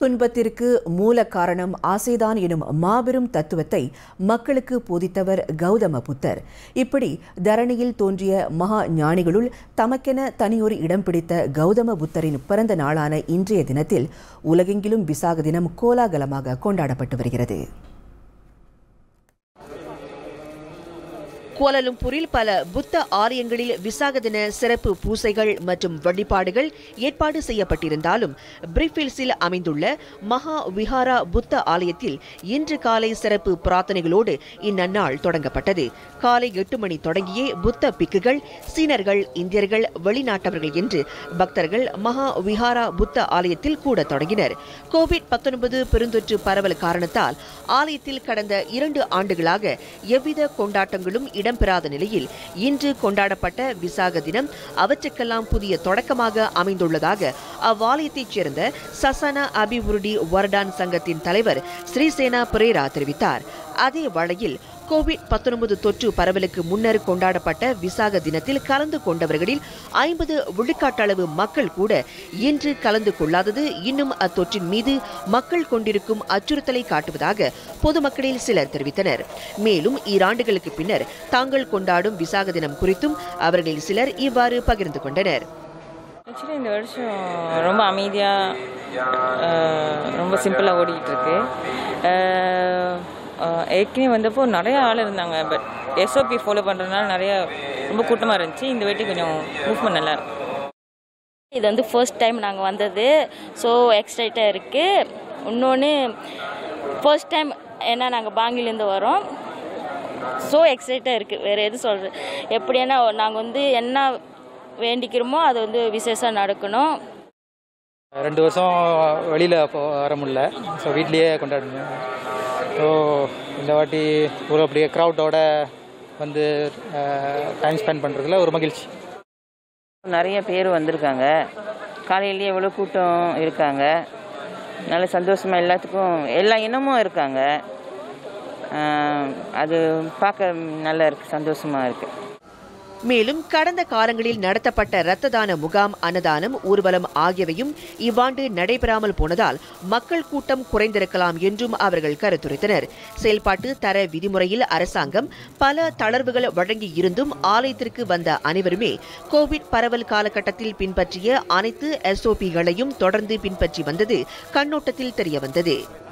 துன்பத்திற்கு மூல காரணம் ஆசைதான் எனும் மாபெரும் தத்துவத்தை மக்களுக்கு போதித்தவர் கௌதம புத்தர் இப்படி தரணியில் தோன்றிய மகா ஞானிகளுள் தமக்கென தனியொரு இடம் பிடித்த கௌதம புத்தரின் பிறந்த நாளான இன்றைய தினத்தில் உலகெங்கிலும் விசாக தினம் கோலாகலமாக கொண்டாடப்பட்டு வருகிறது கோலலும்பூரில் பல புத்த ஆலயங்களில் விசாக தின சிறப்பு பூசைகள் மற்றும் வழிபாடுகள் ஏற்பாடு செய்யப்பட்டிருந்தாலும் பிரிஃபில்ஸில் அமைந்துள்ள மகா விஹாரா புத்த ஆலயத்தில் இன்று காலை சிறப்பு பிரார்த்தனைகளோடு இந்நன்னாள் தொடங்கப்பட்டது காலை எட்டு மணி தொடங்கியே புத்த பிக்குகள் சீனர்கள் இந்தியர்கள் வெளிநாட்டவர்கள் என்று பக்தர்கள் மகா விஹாரா புத்த ஆலயத்தில் கூட தொடங்கினர் கோவிட் பத்தொன்பது பெருந்தொற்று பரவல் காரணத்தால் ஆலயத்தில் கடந்த இரண்டு ஆண்டுகளாக எவ்வித கொண்டாட்டங்களும் இடம்பெறாத நிலையில் இன்று கொண்டாடப்பட்ட விசாக தினம் அவற்றுக்கெல்லாம் புதிய தொடக்கமாக அமைந்துள்ளதாக அவ்வாலயத்தைச் சேர்ந்த சசன அபிவிருடி வர்டான் சங்கத்தின் தலைவர் ஸ்ரீசேனா பிரேரா தெரிவித்தார் அதே வழியில் கோவிட் பத்தொன்பது தொற்று பரவலுக்கு முன்னர் கொண்டாடப்பட்ட விசாக தினத்தில் கலந்து கொண்டவர்களில் ஐம்பது விழுக்காட்டளவு மக்கள் கூட இன்று கலந்து கொள்ளாதது இன்னும் அத்தொற்றின் மீது மக்கள் கொண்டிருக்கும் அச்சுறுத்தலை காட்டுவதாக பொதுமக்களில் சிலர் தெரிவித்தனர் மேலும் ஈராண்டுகளுக்கு பின்னர் தாங்கள் கொண்டாடும் விசாக தினம் குறித்தும் அவர்களில் சிலர் இவ்வாறு பகிர்ந்து கொண்டனர் ஆக்சுவலி இந்த வருஷம் ரொம்ப அமைதியாக ரொம்ப சிம்பிளாக ஓடிக்கிட்டு இருக்கு அஹ், அஹ், ஏற்கனவே வந்தப்போ நிறைய ஆள் இருந்தாங்க பட் எஸ்ஓபி ஃபாலோ பண்ணுறதுனால நிறைய ரொம்ப கூட்டமாக இருந்துச்சு இந்த வாட்டி கொஞ்சம் மூவ்மெண்ட் நல்லா இருக்கு இது வந்து ஃபர்ஸ்ட் டைம் நாங்கள் வந்தது ஸோ எக்ஸைட்டாக இருக்குது இன்னொன்று ஃபர்ஸ்ட் டைம் ஏன்னா நாங்கள் பாங்கிலேருந்து வரோம் ஸோ எக்ஸைட்டாக இருக்குது வேறு எது சொல்கிறது எப்படின்னா நாங்கள் வந்து என்ன வேண்டிக்கிறோமோ அது வந்து விசேஷம் நடக்கணும் ரெண்டு வருஷம் வெளியில் வர முடியல ஸோ வீட்லேயே கொண்டாடணும் ஸோ இந்த வாட்டி ஒரு அப்படியே க்ரௌட்டோட வந்து டைம் ஸ்பெண்ட் பண்ணுறதுல ஒரு மகிழ்ச்சி நிறைய பேர் வந்திருக்காங்க காலையிலேயே எவ்வளோ கூட்டம் இருக்காங்க நல்ல சந்தோஷமாக எல்லாத்துக்கும் எல்லா இனமும் இருக்காங்க அஹ், அது பார்க்க நல்லா இருக்கு சந்தோஷமாக இருக்குது மேலும் கடந்த காலங்களில் நடத்தப்பட்ட இரத்த தான முகாம் அன்னதானம் ஊர்வலம் ஆகியவையும் இவ்வாண்டு நடைபெறாமல் போனதால் மக்கள் கூட்டம் குறைந்திருக்கலாம் என்றும் அவர்கள் கருத்துரைத்தனர் செயல்பாட்டு தர விதிமுறையில் அரசாங்கம் பல தளர்வுகள் வழங்கி இருந்தும் ஆலயத்திற்கு வந்த அனைவருமே கோவிட் பரவல் காலகட்டத்தில் பின்பற்றிய அனைத்து எஸ்ஓபிகளையும் தொடர்ந்து பின்பற்றி வந்தது கண்ணோட்டத்தில் தெரியவந்தது